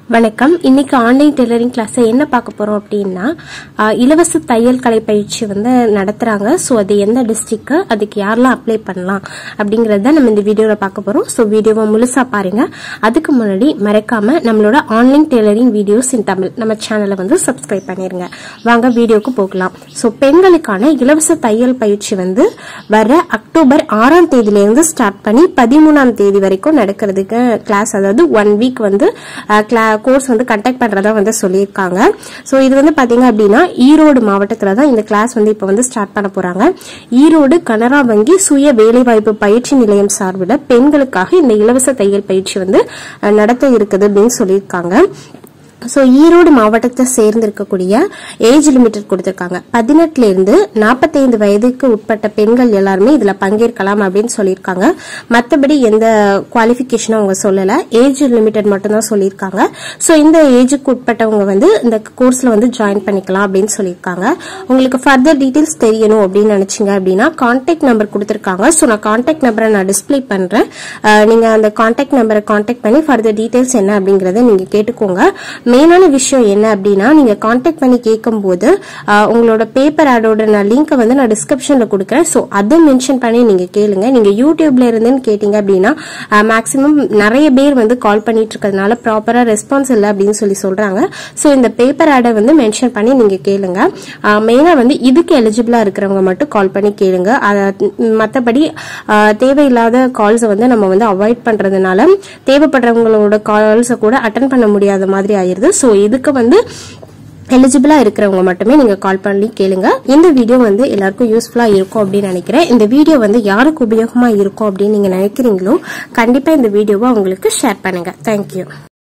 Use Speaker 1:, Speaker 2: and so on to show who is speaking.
Speaker 1: வணக்கம் இன்னைக்கு online tailoring கிளாஸ்ல என்ன பார்க்க போறோம் அப்படின்னா ஆஹ், இலவச தையல் கலை பயிற்சி வந்து நடத்துறாங்க ஸோ அது எந்த டிஸ்ட்ரிக்ட் அதுக்கு யாரெல்லாம் அப்ளை பண்ணலாம் அப்படிங்கறத நம்ம இந்த வீடியோல பார்க்க போறோம் ஸோ வீடியோவை முழுசா பாருங்க அதுக்கு முன்னாடி மறக்காம நம்மளோட online tailoring videos in Tamil நம்ம சேனலை வந்து சப்ஸ்கிரைப் பண்ணிருங்க வாங்க வீடியோக்கு போகலாம் ஸோ பெண்களுக்கான இலவச தையல் பயிற்சி வந்து வர அக்டோபர் ஆறாம் தேதியிலிருந்து ஸ்டார்ட் பண்ணி பதிமூணாம் தேதி வரைக்கும் நடக்கிறதுக்கு கிளாஸ் அதாவது ஒன் வீக் வந்து கோர்ஸ் வந்து கண்டக்ட் பண்றதா வந்து சொல்லியிருக்காங்க ஸோ இது வந்து பாத்தீங்க அப்படின்னா ஈரோடு மாவட்டத்துல தான் இந்த கிளாஸ் வந்து இப்போ வந்து ஸ்டார்ட் பண்ண போறாங்க ஈரோடு கனரா வங்கி சுய வேலைவாய்ப்பு பயிற்சி நிலையம் சார்பில் பெண்களுக்காக இந்த இலவச தையல் பயிற்சி வந்து அஹ், நடத்த இருக்குது அப்படின்னு சொல்லியிருக்காங்க ஸோ ஈரோடு மாவட்டத்தை சேர்ந்து இருக்கக்கூடிய ஏஜ் லிமிட்டட் கொடுத்துருக்காங்க பதினெட்டுல இருந்து நாற்பத்தைந்து வயதுக்கு உட்பட்ட பெண்கள் எல்லாருமே இதுல பங்கேற்கலாம் அப்படின்னு சொல்லியிருக்காங்க மற்றபடி எந்த குவாலிஃபிகேஷனும் அவங்க சொல்லல ஏஜ் லிமிட்டட் மட்டும்தான் சொல்லியிருக்காங்க ஸோ இந்த ஏஜுக்கு உட்பட்டவங்க வந்து இந்த கோர்ஸ்ல வந்து ஜாயின் பண்ணிக்கலாம் அப்படின்னு சொல்லியிருக்காங்க உங்களுக்கு ஃபர்தர் டீடைல்ஸ் தெரியணும் அப்படின்னு நினைச்சீங்க அப்படின்னா கான்டாக்ட் நம்பர் கொடுத்துருக்காங்க ஸோ நான் கான்டாக்ட் நம்பரை நான் டிஸ்ப்ளே பண்றேன் அஹ் நீங்க அந்த கான்டாக்ட் நம்பரை கான்டாக்ட் பண்ணி ஃபர்தர் டீடைல்ஸ் என்ன அப்படிங்கறத நீங்க கேட்டுக்கோங்க மெயினான விஷயம் என்ன அப்படின்னா நீங்க கான்டாக்ட் பண்ணி கேட்கும்போது அஹ், உங்களோட பேப்பர் ஆடோட நான் லிங்கை வந்து நான் டிஸ்கிரிப்ஷன்ல கொடுக்குறேன் ஸோ அதை மென்ஷன் பண்ணி நீங்க கேளுங்க நீங்க யூடியூப்ல இருந்துன்னு கேட்டீங்க அப்படின்னா மேக்ஸிமம் நிறைய பேர் வந்து கால் பண்ணிட்டு இருக்கிறதுனால ப்ராப்பரா ரெஸ்பான்ஸ் இல்லை அப்படின்னு சொல்லி சொல்றாங்க ஸோ இந்த பேப்பர் ஆடை வந்து மென்ஷன் பண்ணி நீங்க கேளுங்க மெயினா வந்து இதுக்கு எலிஜிபிளா இருக்கிறவங்க மட்டும் கால் பண்ணி கேளுங்க மற்றபடி தேவையில்லாத கால்ஸை வந்து நம்ம வந்து அவாய்ட் பண்றதுனால தேவைப்படுறவங்களோட கால்ஸை கூட அட்டன் பண்ண முடியாத மாதிரி ஆயிருது ஸோ இதுக்கு வந்து எலிஜிபிளா இருக்கிறவங்க மட்டுமே நீங்க கால் பண்ணி கேளுங்க இந்த வீடியோ வந்து எல்லாருக்கும் யூஸ்ஃபுல்லா இருக்கும் அப்படின்னு நினைக்கிறேன் இந்த வீடியோ வந்து யாருக்கு உபயோகமா இருக்கும் அப்படின்னு நீங்க நினைக்கிறீங்களோ கண்டிப்பா இந்த வீடியோவை உங்களுக்கு ஷேர் பண்ணுங்க தேங்க்யூ